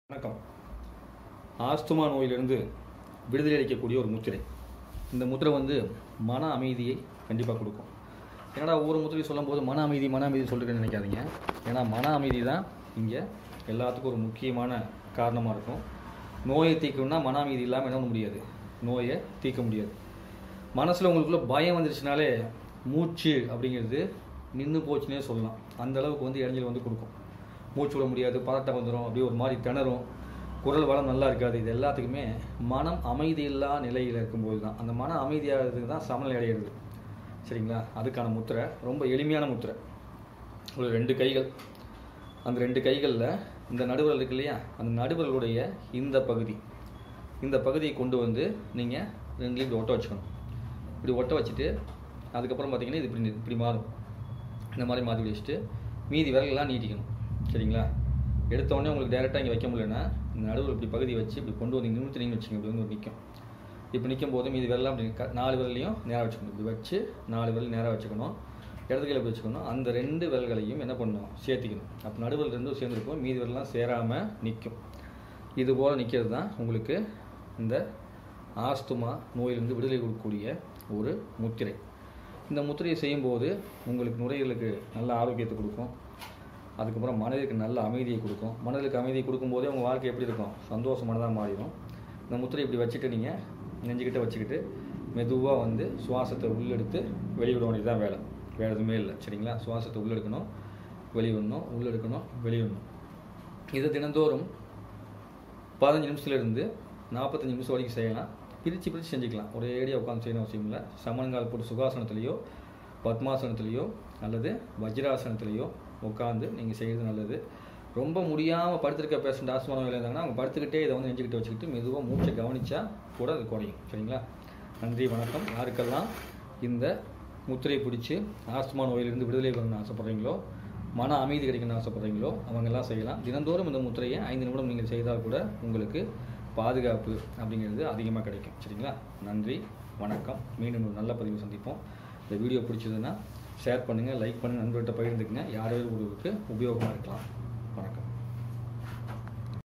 வணக்கம் ஆஸ்துமா நோயிலிருந்து விடுதலை அளிக்கக்கூடிய ஒரு முத்திரை இந்த முத்திரை வந்து மன அமைதியை கண்டிப்பாக கொடுக்கும் ஏன்னா ஒவ்வொரு முத்திரை சொல்லும்போது மன அமைதி மன அமைதி சொல்லிட்டு நினைக்காதீங்க ஏன்னா மன அமைதி தான் இங்கே எல்லாத்துக்கும் ஒரு முக்கியமான காரணமாக இருக்கும் நோயை தீர்க்கணும்னா மன அமைதி இல்லாமல் என்ன பண்ண முடியாது நோயை தீர்க்க முடியாது மனசில் உங்களுக்குள்ள பயம் வந்துருச்சுனாலே மூச்சு அப்படிங்கிறது நின்று போச்சுன்னே சொல்லலாம் அந்த அளவுக்கு வந்து இடைஞ்சல் வந்து கொடுக்கும் மூச்சு விட முடியாது பதட்டம் வந்துடும் அப்படியே ஒரு மாதிரி திணறும் குரல் வளம் நல்லா இருக்காது இது எல்லாத்துக்குமே மனம் அமைதியில்லா நிலையில் இருக்கும்போது தான் அந்த மன அமைதியாகிறதுக்கு தான் சமநிலை அடையிறது சரிங்களா அதுக்கான முத்திரை ரொம்ப எளிமையான முத்திரை ஒரு ரெண்டு கைகள் அந்த ரெண்டு கைகளில் இந்த நடுவரல் இருக்கு இல்லையா அந்த நடுவரலுடைய இந்த பகுதி இந்த பகுதியை கொண்டு வந்து நீங்கள் ரெண்டுலையும் இப்படி ஒட்ட வச்சுக்கணும் இப்படி ஒட்ட வச்சுட்டு அதுக்கப்புறம் பார்த்தீங்கன்னா இது இப்படி இப்படி மாறும் இந்த மாதிரி மாற்றி வச்சுட்டு மீதி விரலெல்லாம் நீட்டிக்கணும் சரிங்களா எடுத்த உடனே உங்களுக்கு டேரெக்டாக இங்கே வைக்க முடியலன்னா இந்த நடுவில் இப்படி பகுதி வச்சு இப்படி கொண்டு வந்து நிமித்தினீங்கன்னு வச்சுங்க இப்படி வந்து நிற்கும் இப்போ நிற்கும் போது மீதி விரலாம் அப்படி க- நாலு விரலையும் நேராக வச்சுக்கணும் இப்படி வச்சு நாலு விரல் நேராக வச்சுக்கணும் இடது கையில் இப்படி வச்சுக்கணும் அந்த ரெண்டு விரல்களையும் என்ன பண்ணணும் சேர்த்திக்கணும் அப்போ நடுவில் ரெண்டும் சேர்ந்துருக்கும் மீதி விரலாம் சேராமல் நிற்கும் இது போல் நிற்கிறது தான் உங்களுக்கு இந்த ஆஸ்துமா நோயிலிருந்து விடுதலை கொடுக்கக்கூடிய ஒரு முத்திரை இந்த முத்திரையை செய்யும்போது உங்களுக்கு நுரையீரலுக்கு நல்ல ஆரோக்கியத்தை கொடுக்கும் அதுக்கப்புறம் மனதிற்கு நல்ல அமைதியை கொடுக்கும் மனதிற்கு அமைதியை கொடுக்கும்போதே உங்கள் வாழ்க்கை எப்படி இருக்கும் சந்தோஷமானதாக மாறிடும் இந்த முத்திரை இப்படி வச்சுட்டு நீங்கள் நெஞ்சுக்கிட்ட வச்சுக்கிட்டு மெதுவாக வந்து சுவாசத்தை உள்ளெடுத்து வெளிவிட வேண்டியது தான் வேலை வேறு எதுவுமே இல்லை சரிங்களா சுவாசத்தை உள்ளெடுக்கணும் வெளிவிடணும் உள்ளெடுக்கணும் வெளிவிடணும் இது தினந்தோறும் பதினஞ்சு நிமிஷத்துலேருந்து நாற்பத்தஞ்சு நிமிஷம் வரைக்கும் செய்யலாம் பிரித்து பிரித்து செஞ்சுக்கலாம் ஒரே ஏடியாக உட்காந்து செய்யணும் அவசியம் இல்லை சமணங்கால் போட்டு சுகாசனத்துலேயோ பத்மாசனத்துலேயோ அல்லது வஜ்ராசனத்துலேயோ உட்காந்து நீங்கள் செய்கிறது நல்லது ரொம்ப முடியாமல் படுத்திருக்க பேஷண்ட் ஆஸ்மா நோயில் இருந்தாங்கன்னா அவங்க படுத்துக்கிட்டே இதை வந்து நெஞ்சுக்கிட்டு வச்சுக்கிட்டு மெதுவாக மூச்சை கவனிச்சா கூட அது குறையும் சரிங்களா நன்றி வணக்கம் யாருக்கெல்லாம் இந்த முத்திரை பிடிச்சி ஆஸ்துமா நோயிலிருந்து விடுதலை பெறணும்னு ஆசைப்பட்றீங்களோ மன அமைதி கிடைக்கணும்னு ஆசைப்பட்றீங்களோ அவங்கெல்லாம் செய்யலாம் தினந்தோறும் இந்த முத்திரையை ஐந்து நிமிடம் நீங்கள் செய்தால் கூட உங்களுக்கு பாதுகாப்பு அப்படிங்கிறது அதிகமாக கிடைக்கும் சரிங்களா நன்றி வணக்கம் மீண்டும் ஒரு நல்ல பதிவு சந்திப்போம் இந்த வீடியோ பிடிச்சதுன்னா ஷேர் பண்ணுங்கள் லைக் பண்ணுங்கள் நண்பர்கிட்ட பகிர்ந்துக்குங்க யாராவது ஒருவருக்கு உபயோகமாக இருக்கலாம் வணக்கம்